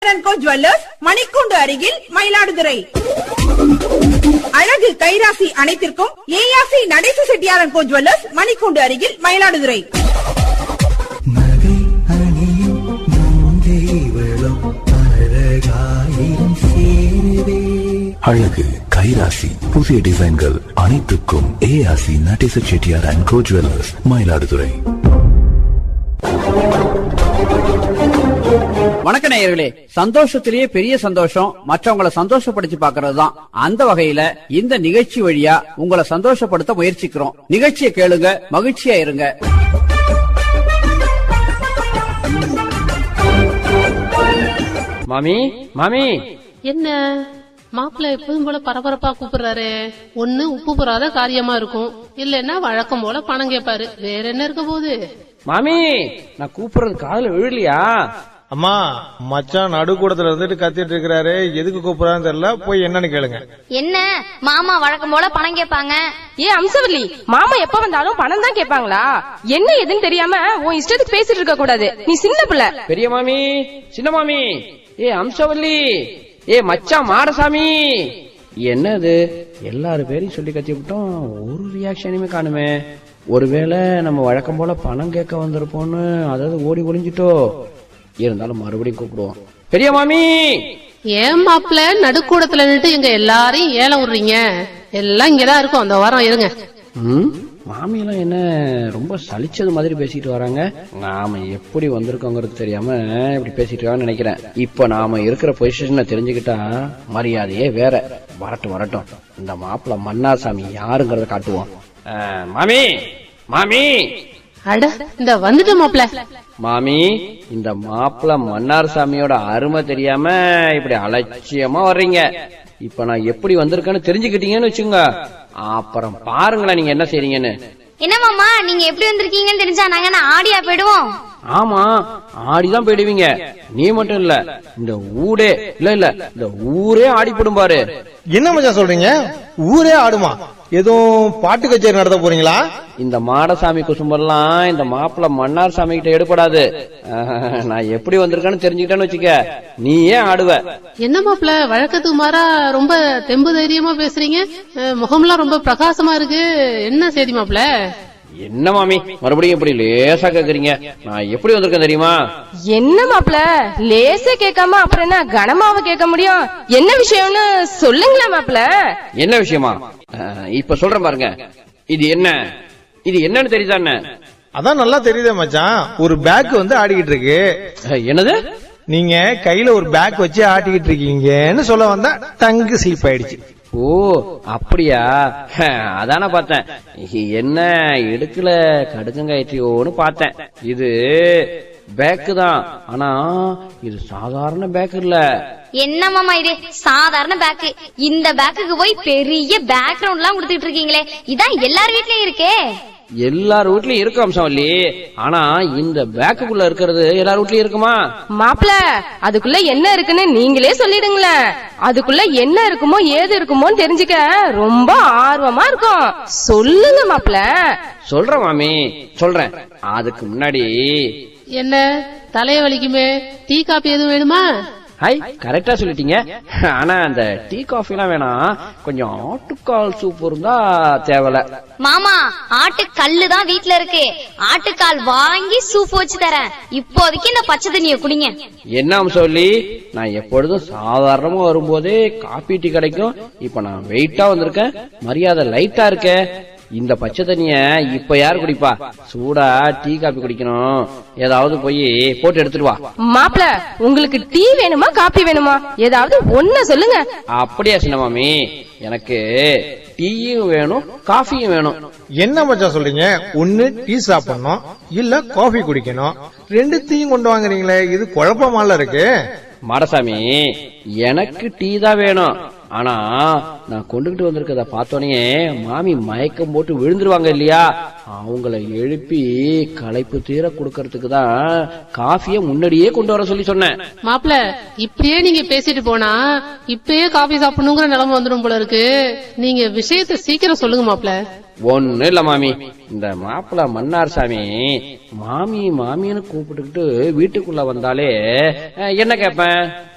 கோ jewellers மணிக்கூண்டு அருகில் மயிலாடுதுறை அழகு கைராசி அனைத்திற்கும் ஏஆசி நடேச செட்டியாரன் கோ ஜுவல்லர்ஸ் மணிக்கூண்டு அருகில் மயிலாடுதுறை நகை அணியும் நங்கை அழகாயிரம் சேருவே அழகு கைராசி புதிய டிசைன்கள் அனைத்துக்கும் ஏஆசி Nadesa Chettiar and co jewellers Mayiladuthurai வணக்க நேயர்களே சந்தோஷத்திலேயே பெரிய சந்தோஷம் மற்றவங்களை சந்தோஷப்படுத்தி பாக்குறது தான் அந்த வகையில இந்த நிகழ்ச்சி வழியா உங்களை சந்தோஷப்படுத்த முயற்சிக்கிறோம் நிகழ்ச்சியை கேளுங்க மகிழ்ச்சியா இருங்க மாமி மாமி என்ன மாப்பிள்ளை எப்பவும் போல பரபரப்பா கூப்பிடுறாரு ஒண்ணு உப்பு போறாத காரியமா இருக்கும் இல்லன்னா வழக்கம் போல பணம் கேட்பாரு வேற என்ன இருக்க போகுது மாமி நான் கூப்பிடுறது காதுல விழலையா அம்மா மச்சான் நடுக்கூடத்துல இருந்துட்டு கத்திட்டு இருக்கிறாரு எதுக்கு கூப்பிடுறான்னு தெரியல போய் என்னன்னு கேளுங்க என்ன மாமா வழக்கம் போல பணம் கேட்பாங்க ஏ அம்சவல்லி மாமா எப்ப வந்தாலும் பணம் தான் கேட்பாங்களா என்ன ஏதுன்னு தெரியாம உன் இஷ்டத்துக்கு பேசிட்டு இருக்க கூடாது நீ சின்ன பிள்ளை பெரிய மாமி சின்ன மாமி ஏ அம்சவல்லி ஏ மச்சான் மாடசாமி என்னது எல்லாரும் பேரையும் சொல்லி கத்தி விட்டோம் ஒரு ரியாக்ஷனுமே காணுமே ஒருவேளை நம்ம வழக்கம் போல பணம் கேட்க வந்திருப்போம்னு அதாவது ஓடி ஒளிஞ்சிட்டோ இருந்தாலும் மறுபடியும் கூப்பிடுவோம் பெரிய மாமி ஏன் மாப்பிள்ள நடுக்கூடத்துல நின்று எங்க எல்லாரையும் ஏலம் விடுறீங்க எல்லாம் இங்கதான் இருக்கும் அந்த வாரம் இருங்க ம் மாமியெல்லாம் என்ன ரொம்ப சலிச்சது மாதிரி பேசிட்டு வராங்க நாம எப்படி வந்திருக்கோங்கிறது தெரியாம இப்படி பேசிட்டு இருக்காங்கன்னு நினைக்கிறேன் இப்ப நாம இருக்கிற பொசிஷனை தெரிஞ்சுக்கிட்டா மரியாதையே வேற வரட்டும் வரட்டும் இந்த மாப்பிள்ள மன்னார்சாமி யாருங்கிறத காட்டுவோம் ஆ, மாமி மாமி அட இந்த வந்துட்டு மாப்பிள்ள மாமி இந்த மாப்பிள்ள மன்னார்சாமியோட அருமை தெரியாம இப்படி அலட்சியமா வர்றீங்க இப்ப நான் எப்படி வந்திருக்கேன்னு தெரிஞ்சுக்கிட்டீங்கன்னு வச்சுங்க அப்புறம் பாருங்களேன் நீங்க என்ன செய்றீங்கன்னு என்ன மாமா நீங்க எப்படி வந்திருக்கீங்கன்னு தெரிஞ்சா நாங்க என்ன ஆடியா போயிடுவோம் ஆமா ஆடிதான் போயிடுவீங்க நீ மட்டும் இல்ல இந்த ஊடே இல்ல இல்ல இந்த ஊரே ஆடி போடும் பாரு என்ன மச்சான் சொல்றீங்க ஊரே ஆடுமா எதுவும் பாட்டு கச்சேரி நடத்த போறீங்களா இந்த மாடசாமி குசும்பெல்லாம் இந்த மாப்பிள்ள மன்னார் சாமி கிட்ட எடுபடாது ஆஹ், நான் எப்படி வந்திருக்கேன்னு தெரிஞ்சுக்கிட்டேன்னு வச்சுக்க நீ ஏன் ஆடுவ என்ன மாப்பிள்ள வழக்கத்துக்கு மாறா ரொம்ப தெம்பு தைரியமா பேசுறீங்க அஹ், முகம்லாம் ரொம்ப பிரகாசமா இருக்கு என்ன செய்தி மாப்பிள்ள என்ன மாமி மறுபடியும் இப்படி லேசா கேக்குறீங்க நான் எப்படி வந்திருக்கேன் தெரியுமா என்ன மாப்பிள லேசா கேட்காம அப்புறம் என்ன கனமாவ கேட்க முடியும் என்ன விஷயம்னு சொல்லுங்களா மாப்பிள என்ன விஷயமா ஆஹ், இப்ப சொல்றேன் பாருங்க இது என்ன இது என்னன்னு தெரியுதா என்ன அதான் நல்லா தெரியுதே மச்சான் ஒரு பேக் வந்து ஆடிக்கிட்டு இருக்கு ஆஹ், என்னது நீங்க கையில ஒரு பேக் வச்சு ஆட்டிக்கிட்டு இருக்கீங்கன்னு சொல்ல வந்தா டங்கு ஸ்லிப் ஆயிடுச்சு ஓ அப்படியா அதான பார்த்தேன் என்ன இடுக்குல கடுக்கங்காயிற்றியோன்னு பார்த்தேன் இது பேக்கு தான் ஆனா இது சாதாரண பேக் இல்ல என்ன மாமா இது சாதாரண பேக்கு இந்த பேக்குக்கு போய் பெரிய பேக்ரவுண்ட் எல்லாம் கொடுத்துட்டு இருக்கீங்களே இதான் எல்லார் வீட்லயும் இருக்கே எல்லார் வீட்லயும் இருக்கும் அம்சவல்லி ஆனா இந்த பேக்குக்குள்ள இருக்கிறது எல்லார் வீட்லயும் இருக்குமா மாப்பிள அதுக்குள்ள என்ன இருக்குன்னு நீங்களே சொல்லிடுங்களேன் அதுக்குள்ள என்ன இருக்குமோ ஏது இருக்குமோன்னு தெரிஞ்சுக்க ரொம்ப ஆர்வமா இருக்கும் சொல்லுங்க மாப்பிள சொல்றேன் மாமி சொல்றேன் அதுக்கு முன்னாடி என்ன தலைய வலிக்குமே டீ காப்பி எதுவும் வேணுமா ஹை கரெக்டா சொல்லிட்டீங்க ஆனா அந்த டீ காஃபி எல்லாம் வேணாம் கொஞ்சம் ஆட்டுக்கால் சூப் இருந்தா தேவல மாமா ஆட்டு கல்லு தான் வீட்ல இருக்கு ஆட்டுக்கால் வாங்கி சூப் வச்சு தரேன் இப்போதைக்கு இந்த பச்சை தண்ணிய குடிங்க என்ன சொல்லி நான் எப்பொழுதும் சாதாரணமா வரும்போதே காபி டீ கிடைக்கும் இப்ப நான் வெயிட்டா வந்திருக்கேன் மரியாதை லைட்டா இருக்கே இந்த பச்சை தண்ணிய இப்ப யார் குடிப்பா சூடா டீ காபி குடிக்கணும் ஏதாவது போய் போட்டு எடுத்துட்டு வா மாப்பிள உங்களுக்கு டீ வேணுமா காப்பி வேணுமா ஏதாவது ஒண்ணு சொல்லுங்க அப்படியா சின்ன மாமி எனக்கு டீயும் வேணும் காஃபியும் வேணும் என்ன மச்சான் சொல்றீங்க ஒண்ணு டீ சாப்பிடணும் இல்ல காஃபி குடிக்கணும் ரெண்டுத்தையும் கொண்டு வாங்குறீங்களே இது குழப்பமால இருக்கு மாடசாமி எனக்கு டீ தான் வேணும் ஆனா நான் கொண்டுகிட்டு வந்திருக்கத பார்த்தோன்னே மாமி மயக்கம் போட்டு விழுந்துருவாங்க இல்லையா அவங்கள எழுப்பி களைப்பு தீர கொடுக்கறதுக்கு தான் காஃபிய முன்னாடியே கொண்டு வர சொல்லி சொன்னேன் மாப்பிள்ள இப்படியே நீங்க பேசிட்டு போனா இப்பயே காபி சாப்பிடணுங்கிற நிலைமை வந்துடும் போல இருக்கு நீங்க விஷயத்தை சீக்கிரம் சொல்லுங்க மாப்பிள்ள ஒண்ணு இல்ல மாமி இந்த மாப்பிள்ள மன்னார் சாமி மாமி மாமின்னு கூப்பிட்டுக்கிட்டு வீட்டுக்குள்ள வந்தாலே அஹ், என்ன கேட்பேன்